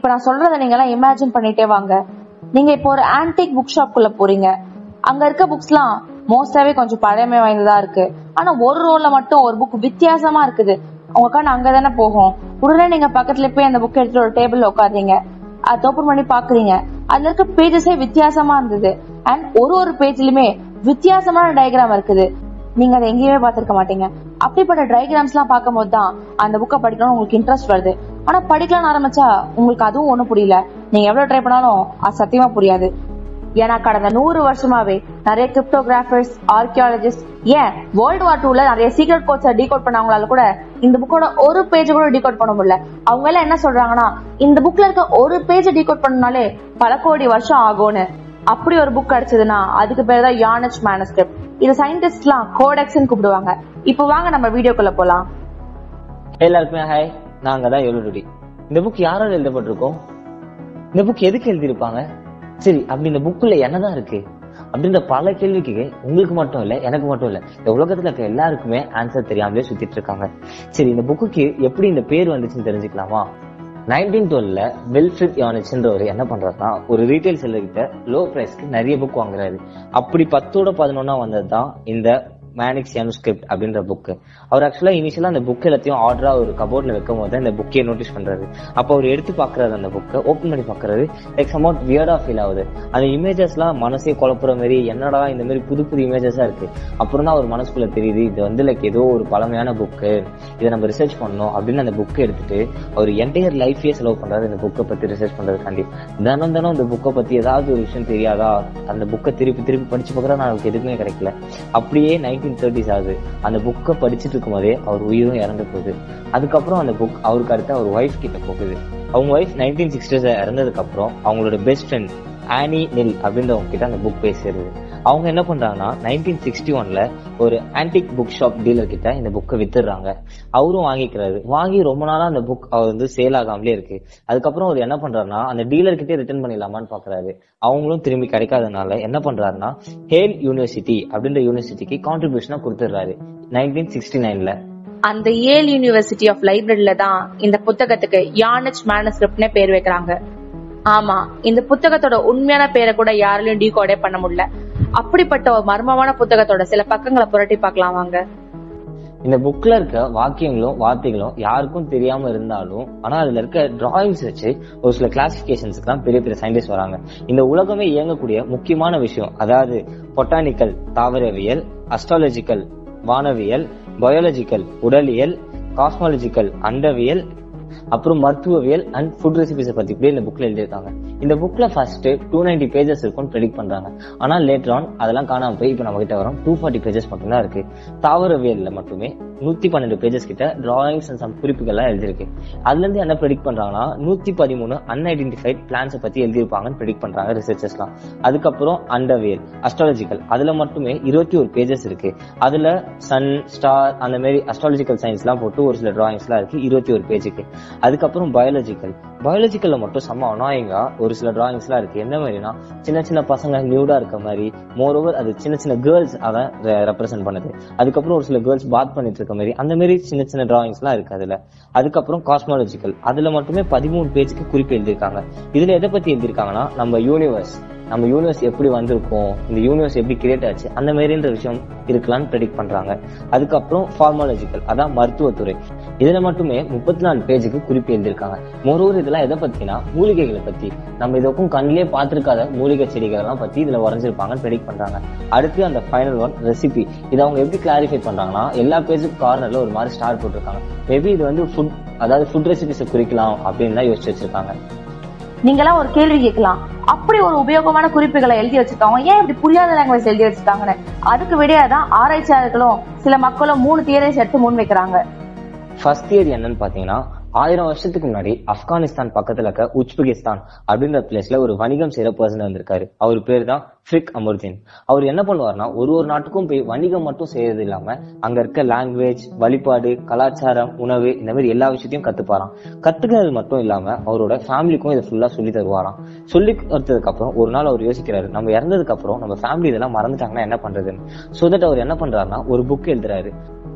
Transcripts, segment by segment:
இப்ப நான் சொல்றத நீங்க எல்லாம் இமேஜின் பண்ணிட்டே வாங்க நீங்க இப்போ ஒரு ஆன்டிக் புக் ஷாப் குள்ள போறீங்க அங்க இருக்க புக்ஸ்லாம் மோஸ்டாவே கொஞ்சம் பழமை வாய்ந்ததா இருக்கு ஆனா ஒரு ரோல மட்டும் ஒரு புக் வித்தியாசமா இருக்குது உங்க கண் அங்கதானே போகும் உடனே நீங்க பக்கத்துல போய் அந்த புக் எடுத்துட்டு ஒரு டேபிள் உட்காருங்க அதை ஓபன் பண்ணி பாக்குறீங்க அதுல இருக்க பேஜஸே வித்தியாசமா இருந்தது அண்ட் ஒரு ஒரு பேஜ்லயுமே வித்தியாசமான டயக்ராம் இருக்குது நீங்க அதை எங்கேயுமே பார்த்திருக்க மாட்டீங்க அப்படிப்பட்ட டயக்ராம்ஸ் எல்லாம் பார்க்கும்போது தான் அந்த புக்கை படிக்கணும்னு உங்களுக்கு இன்ட்ரெஸ்ட் வருது ஆனா படிக்கலாம்னு ஆரம்பிச்சா உங்களுக்கு அதுவும் ஒண்ணும் புரியல நீங்க எவ்வளவு ட்ரை பண்ணாலும் அது சத்தியமா புரியாது ஏன்னா கடந்த நூறு வருஷமாவே நிறைய கிரிப்டோகிராஃபர்ஸ் ஆர்கியாலஜிஸ்ட் ஏன் வேர்ல்டு வார் டூல நிறைய சீக்ரெட் கோட்ஸை டீகோட் பண்ணவங்களால கூட இந்த புக்கோட ஒரு பேஜ் கூட டீகோட் பண்ண முடியல அவங்க எல்லாம் என்ன சொல்றாங்கன்னா இந்த புக்ல இருக்க ஒரு பேஜ் டீகோட் பண்ணனாலே பல கோடி வருஷம் ஆகும்னு அப்படி ஒரு புக் கிடைச்சதுன்னா அதுக்கு பேர் தான் யானச் மேனஸ்கிரிப்ட் இது சயின்டிஸ்ட்லாம் கோடெக்ஸ்னு கூப்பிடுவாங்க இப்போ வாங்க நம்ம வீடியோக்குள்ள போலாம் எல்லாருக்குமே ஹாய் நாங்க தான் எவ்வளோ இந்த புக் யாரால எழுதப்பட்டிருக்கோம் இந்த புக் எதுக்கு எழுதியிருப்பாங்க சரி அப்படி இந்த புக்குள்ள என்னதான் இருக்கு அப்படின்ற பல கேள்விக்கு உங்களுக்கு மட்டும் இல்ல எனக்கு மட்டும் இல்ல இந்த உலகத்துல இருக்க எல்லாருக்குமே ஆன்சர் தெரியாமலே சுத்திட்டு இருக்காங்க சரி இந்த புக்குக்கு எப்படி இந்த பேர் வந்துச்சுன்னு தெரிஞ்சுக்கலாமா நைன்டீன் டுவெல்ல வில்ஃபிட் யானிச்ன்றவர் என்ன பண்றாருன்னா ஒரு ரீட்டைல் செல்லர் கிட்ட லோ பிரைஸ்க்கு நிறைய புக் வாங்குறாரு அப்படி பத்தோட பதினொன்னா வந்தது தான் இந்த மேனிக்ஸ் ஸ்கிரிப்ட் அப்படின்ற புக் அவர் ஆக்சுவலா இனிஷியலா அந்த புக் எல்லாத்தையும் ஆர்டரா ஒரு கபோர்ட்ல வைக்கும் போது அந்த புக்கே நோட்டீஸ் பண்றாரு அப்போ அவர் எடுத்து பாக்குறாரு அந்த புக்கை ஓப்பன் பண்ணி பாக்குறாரு லைக் சம்வாட் வியர்டா ஃபீல் ஆகுது அந்த இமேஜஸ் எல்லாம் மனசே குழப்புற மாதிரி என்னடா இந்த மாதிரி புது புது இமேஜஸா இருக்கு அப்புறம் தான் அவர் மனசுக்குள்ள தெரியுது இது வந்து லைக் ஏதோ ஒரு பழமையான புக்கு இதை நம்ம ரிசர்ச் பண்ணணும் அப்படின்னு அந்த புக்கை எடுத்துட்டு அவர் என்டையர் லைஃபே செலவு பண்றாரு இந்த புக்கை பத்தி ரிசர்ச் பண்றதுக்காண்டி தினம் தினம் இந்த புக்கை பத்தி ஏதாவது ஒரு விஷயம் தெரியாதா அந்த புக்கை திருப்பி திருப்பி படிச்சு பார்க்கறா நான் எதுவுமே கிடைக்கல அப்படியே நைன்டீன் தேர்ட்டிஸ் ஆகுது அந்த புக்கை படிச்சுட்டு இருக்கும் போதே அவர் உயிரும் இறந்து போகுது அதுக்கப்புறம் அந்த புக் அவருக்கு அடுத்து அவர் ஒய்ஃப் கிட்ட போகுது அவங்க ஒய்ஃப் நைன்டீன் சிக்ஸ்டீஸ் இறந்ததுக்கு அப்புறம் அவங்களோட பெஸ்ட் ஃப்ரெண்ட் ஆனி நில் அப்படின்றவங்க கிட்ட அந்த புக் போய் சேருது அவங்க என்ன பண்றாங்கன்னா நைன்டீன் சிக்ஸ்டி ஒன்ல ஒரு ஆன்டிக் புக் ஷாப் டீலர் கிட்ட இந்த புக்கை வித்துடுறாங்க அவரும் வாங்கிக்கிறாரு வாங்கி ரொம்ப நாளா அந்த புக் அவர் வந்து சேல் ஆகாமலே இருக்கு அதுக்கப்புறம் அவர் என்ன பண்றாருன்னா அந்த டீலர் கிட்டே ரிட்டர்ன் பண்ணிடலாமான்னு பாக்குறாரு அவங்களும் திரும்பி கிடைக்காதனால என்ன பண்றாருன்னா ஹேல் யூனிவர்சிட்டி அப்படின்ற யூனிவர்சிட்டிக்கு கான்ட்ரிபியூஷனா கொடுத்துடுறாரு நைன்டீன் சிக்ஸ்டி நைன்ல அந்த ஏல் யூனிவர்சிட்டி ஆஃப் லைப்ரரியில தான் இந்த புத்தகத்துக்கு யானச் மேனஸ்கிரிப்ட்னே பேர் வைக்கிறாங்க ஆமா இந்த புத்தகத்தோட உண்மையான பேரை கூட யாராலையும் டீகோடே பண்ண முடியல அப்படிப்பட்ட ஒரு மர்மமான புத்தகத்தோட சில பக்கங்களை புரட்டி பார்க்கலாம் வாங்க இந்த புக்ல இருக்க வாக்கியங்களும் வார்த்தைகளும் யாருக்கும் தெரியாம இருந்தாலும் ஆனா அதுல இருக்க டிராயிங்ஸ் வச்சு ஒரு சில கிளாசிபிகேஷன்ஸ்க்கு தான் பெரிய பெரிய சயின்டிஸ்ட் வராங்க இந்த உலகமே இயங்கக்கூடிய முக்கியமான விஷயம் அதாவது பொட்டானிக்கல் தாவரவியல் அஸ்ட்ராலஜிக்கல் வானவியல் பயாலஜிக்கல் உடலியல் காஸ்மாலஜிக்கல் அண்டவியல் அப்புறம் மருத்துவவியல் அண்ட் ஃபுட் ரெசிபிஸை பத்தி கூட இந்த புக்ல எழுதியிருக்காங்க இந்த புக்ல ஃபர்ஸ்ட் டூ நைன்டி பேஜஸ் இருக்கும்னு ப்ரெடிக்ட் பண்றாங்க ஆனா லேட்டர் ஆன் அதெல்லாம் காணாம போய் இப்போ நம்ம கிட்ட வரும் டூ ஃபார்ட்டி பேஜஸ் மட்டும்தான் இருக்கு தாவரவியல்ல மட்டுமே நூத்தி பன்னெண்டு பேஜஸ் கிட்ட டிராயிங்ஸ் அண்ட் சம் குறிப்புகள்லாம் எழுதிருக்கு அதுல இருந்து என்ன ப்ரெடிக்ட் பண்றாங்கன்னா நூத்தி பதிமூணு அன்ஐடென்டிஃபைட் பிளான்ஸை பத்தி எழுதியிருப்பாங்கன்னு ப்ரெடிக்ட் பண்றாங்க ரிசர்ச்சர்ஸ்லாம் அதுக்கப்புறம் அண்டவியல் அஸ்ட்ராலஜிக்கல் அதுல மட்டுமே இருபத்தி ஒரு பேஜஸ் இருக்கு அதுல சன் ஸ்டார் அந்த மாதிரி அஸ்ட்ராலஜிக்கல் சயின்ஸ் எல்லாம் போட்டு ஒரு சில டிராயிங்ஸ் எல்லாம் இருக்கு இருபத்தி ஒரு பேஜுக்கு அதுக்கப்புறம் பயாலஜிக்கல் பயாலஜிக்கல்ல மட்டும் செம்ம அனாயிங்கா ஒரு சில டிராயிங்ஸ் எல்லாம் இருக்கு என்ன மாதிரினா சின்ன சின்ன பசங்க நியூடா இருக்க மாதிரி மோர் ஓவர் அது சின்ன சின்ன கேர்ள்ஸ் அதான் ரெப்ரசென்ட் பண்ணுது அதுக்கப்புறம் ஒரு சில கேர்ள்ஸ் பாத் பண்ணிட்டு இருக்க மாதிரி அந்த மாதிரி சின்ன சின்ன டிராயிங்ஸ் எல்லாம் இருக்கு அதுல அதுக்கப்புறம் காஸ்மாலஜிக்கல் அதுல மட்டுமே பதிமூணு பேஜுக்கு குறிப்பு எழுதியிருக்காங்க இதுல எதை பத்தி எழுதியிருக்காங்கன்னா நம்ம யூனிவர்ஸ் நம்ம யூனிவர்ஸ் எப்படி வந்திருக்கும் இந்த யூனிவர்ஸ் எப்படி கிரியேட் ஆச்சு அந்த மாதிரின்ற விஷயம் இருக்கலாம்னு ப்ரெடிக்ட் பண்றாங்க அதுக்கப்புறம் ஃபார்மாலஜிக்கல் அதான் மருத்துவத்துறை இதுல மட்டுமே முப்பத்தி நாலு பேஜுக்கு குறிப்பு எழுதியிருக்காங்க மொரோவர் இதெல்லாம் எதை பத்தினா மூலிகைகளை பத்தி நம்ம இதுக்கும் கண்ணிலே பார்த்திருக்காத மூலிகை செடிகள் எல்லாம் பத்தி இதுல வரைஞ்சிருப்பாங்கன்னு ப்ரெடிக்ட் பண்றாங்க அடுத்து அந்த ஃபைனல் ஒன் ரெசிபி இதை அவங்க எப்படி கிளாரிஃபை பண்றாங்கன்னா எல்லா பேஜுக்கு கார்னர்ல ஒரு மாதிரி ஸ்டார் போட்டிருக்காங்க மேபி இது வந்து ஃபுட் அதாவது ஃபுட் ரெசிபிஸை குறிக்கலாம் அப்படின்னு தான் யோசிச்சு வச்சிருக்காங்க நீங்களாம் ஒரு கேள்வி கேட்கலாம் அப்படி ஒரு உபயோகமான குறிப்புகளை எழுதி வச்சிருக்காங்க ஏன் இப்படி புரியாத லாங்குவேஜ் எழுதி வச்சிருக்காங்கன்னு அதுக்கு விடையாதான் ஆராய்ச்சியாளர்களும் சில மக்களும் மூணு தியரிஸ் எடுத்து முன் வைக்கிறாங்க ஃபர்ஸ்ட் தியரி என்னன்னு பாத்தீங்கன்னா ஆயிரம் வருஷத்துக்கு முன்னாடி ஆப்கானிஸ்தான் பக்கத்துல இருக்க உச்பெகிஸ்தான் அப்படின்ற பிளேஸ்ல ஒரு வணிகம் செய்யற பர்சன் வந்திருக்காரு அவர் பேர் தான் ஃபிரிக் அமர்தீன் அவர் என்ன பண்ணுவார்னா ஒரு ஒரு நாட்டுக்கும் போய் வணிகம் மட்டும் செய்யறது இல்லாம அங்க இருக்க லாங்குவேஜ் வழிபாடு கலாச்சாரம் உணவு இந்த மாதிரி எல்லா விஷயத்தையும் கத்துப்பாராம் கத்துக்கிறது மட்டும் இல்லாம அவரோட ஃபேமிலிக்கும் இதை ஃபுல்லா சொல்லி தருவாராம் சொல்லி கொடுத்ததுக்கு அப்புறம் ஒரு நாள் அவர் யோசிக்கிறாரு நம்ம இறந்ததுக்கு அப்புறம் நம்ம ஃபேமிலி இதெல்லாம் மறந்துட்டாங்கன்னா என்ன பண்றதுன்னு சோ தட் அவர் என்ன பண்றாருன்னா ஒரு புக் எழுதுறாரு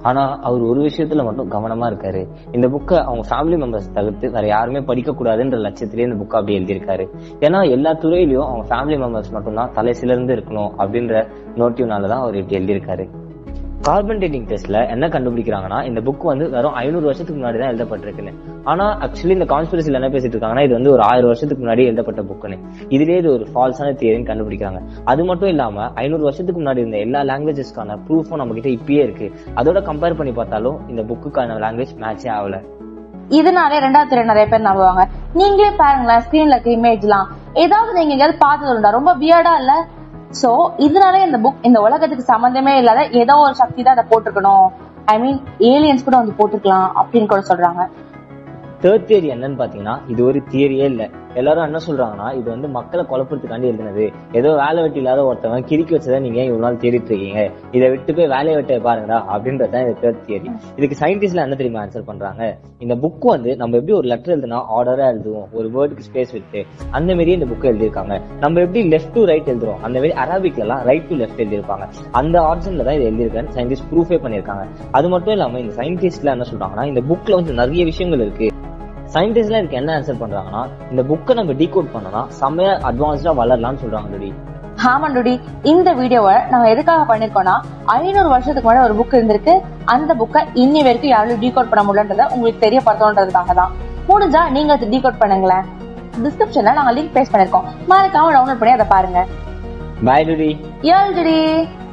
ஆனா அவர் ஒரு விஷயத்துல மட்டும் கவனமா இருக்காரு இந்த புக்கை அவங்க ஃபேமிலி மெம்பர்ஸ் தவிர்த்து வேற யாருமே படிக்க கூடாதுன்ற லட்சத்திலேயே இந்த புக்கை அப்படி எழுதியிருக்காரு ஏன்னா எல்லா துறையிலயும் அவங்க ஃபேமிலி மெம்பர்ஸ் மட்டும்தான் தலை சிலர்ந்து இருக்கணும் அப்படின்ற நோட்டிவ்னாலதான் அவர் இப்படி எழுதியிருக்காரு கார்பன் டேட்டிங் டெஸ்ட்ல என்ன கண்டுபிடிக்கிறாங்கன்னா இந்த புக் வந்து வெறும் ஐநூறு வருஷத்துக்கு முன்னாடி தான் எழுதப்பட்டிருக்குன்னு ஆனா ஆக்சுவலி இந்த கான்ஸ்பிரசில என்ன பேசிட்டு இருக்காங்கன்னா இது வந்து ஒரு ஆயிரம் வருஷத்துக்கு முன்னாடி எழுதப்பட்ட புக்குன்னு இதுலயே இது ஒரு ஃபால்ஸான தியரின்னு கண்டுபிடிக்கிறாங்க அது மட்டும் இல்லாம ஐநூறு வருஷத்துக்கு முன்னாடி இருந்த எல்லா லாங்குவேஜஸ்க்கான ப்ரூஃபும் நம்ம கிட்ட இப்பயே இருக்கு அதோட கம்பேர் பண்ணி பார்த்தாலும் இந்த புக்குக்கான லாங்குவேஜ் மேட்சே ஆகல இதனாலே ரெண்டாவது துறை நிறைய பேர் நம்புவாங்க நீங்களே பாருங்களேன் ஸ்கிரீன்ல இருக்க இமேஜ்லாம் ஏதாவது நீங்க எங்கேயாவது பார்த்தது உண்டா ரொம்ப வியர்டா இல்ல சோ இதனாலே இந்த புக் இந்த உலகத்துக்கு சம்பந்தமே இல்லாத ஏதோ ஒரு சக்தி தான் அதை போட்டிருக்கணும் ஐ மீன் ஏலியன்ஸ் கூட வந்து போட்டிருக்கலாம் அப்படின்னு கூட சொல்றாங்க தேர்ட் தியரி என்னன்னு பாத்தீங்கன்னா இது ஒரு தியரியே இல்ல எல்லாரும் என்ன சொல்றாங்கன்னா இது வந்து மக்களை குழப்பறதுக்காண்டி எழுதினது ஏதோ வேலை வெட்டி இல்லாத ஒருத்தவன் கிறுக்கி வச்சதை நீங்க இவ்வளவு நாள் தேடிட்டு இருக்கீங்க இதை விட்டு போய் வேலையை வெட்ட பாருங்கடா அப்படின்றதுதான் இந்த தேர்ட் தியரி இதுக்கு சயின்டிஸ்ட்ல என்ன தெரியுமா ஆன்சர் பண்றாங்க இந்த புக் வந்து நம்ம எப்படி ஒரு லெட்டர் எழுதுனா ஆர்டரா எழுதுவோம் ஒரு வேர்டுக்கு ஸ்பேஸ் விட்டு அந்த மாதிரி இந்த புக் எழுதியிருக்காங்க நம்ம எப்படி லெஃப்ட் டு ரைட் எழுதுறோம் அந்த மாதிரி அரபிக்ல எல்லாம் ரைட் டு லெஃப்ட் எழுதியிருப்பாங்க அந்த ஆப்ஷன்ல தான் இது எழுதியிருக்கான்னு சயின்டிஸ்ட் ப்ரூஃபே பண்ணியிருக்காங்க அது மட்டும் இல்லாம இந்த சயின்டிஸ்ட்ல என்ன சொல்றாங்கன்னா இந்த புக்ல வந்து நிறைய விஷயங்கள் இருக்கு சயின்டிஸ்ட்லாம் இதுக்கு என்ன ஆன்சர் பண்றாங்கன்னா இந்த புக்கை நம்ம டீகோட் பண்ணோம்னா செம்மையா அட்வான்ஸ்டா வளரலாம்னு சொல்றாங்க டுடி ஆமாண்டுடி இந்த வீடியோவை நாங்க எதுக்காக பண்ணிருக்கோம்னா ஐநூறு வருஷத்துக்கு முன்னாடி ஒரு புக் இருந்திருக்கு அந்த புக்கை இன்னி வரைக்கும் யாரும் டீகோட் பண்ண முடியலன்றத உங்களுக்கு தெரியப்படுத்தணுன்றதுக்காக தான் முடிஞ்சா நீங்க அதை டீகோட் பண்ணுங்களேன் டிஸ்கிரிப்ஷன்ல நாங்க லிங்க் பேஸ்ட் பண்ணிருக்கோம் மறக்காம டவுன்லோட் பண்ணி அதை பாருங்க பாய் டுடி ஏழு